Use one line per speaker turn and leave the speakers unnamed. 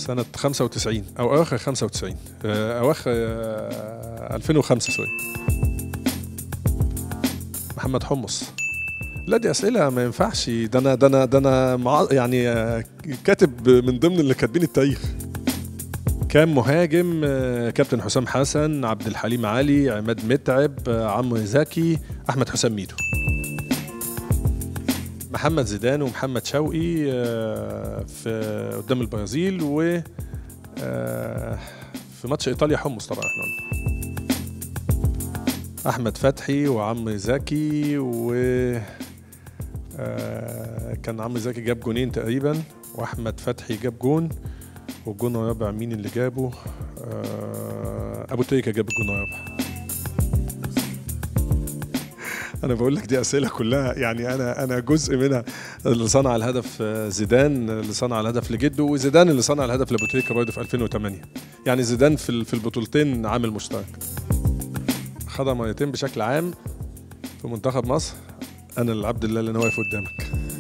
سنة 95 أو أواخر 95 آه، أواخر آه، 2005 سوري محمد حمص لا دي أسئلة ما ينفعش ده أنا ده أنا ده أنا مع يعني آه، كاتب من ضمن اللي كاتبين التاريخ كان مهاجم آه، كابتن حسام حسن عبد الحليم علي عماد متعب آه، عمرو زكي أحمد حسام ميدو محمد زيدان ومحمد شوقي آه، في قدام البرازيل و آه، في ماتش ايطاليا حمص طبعا احنا قلنا احمد فتحي وعمرو زكي و آه، كان عمرو زكي جاب جونين تقريبا واحمد فتحي جاب جون والجون الرابع مين اللي جابه آه، ابو تريكه جاب الجون الرابع انا بقول لك دي اسئله كلها يعني انا انا جزء منها اللي صنع الهدف آه، زيدان اللي صنع الهدف لجده وزيدان اللي صنع الهدف لابو تريكه برضه في 2008 يعني زيدان في ال- في البطولتين عامل مشترك خدها مرتين بشكل عام في منتخب مصر انا العبد الله اللي انا واقف قدامك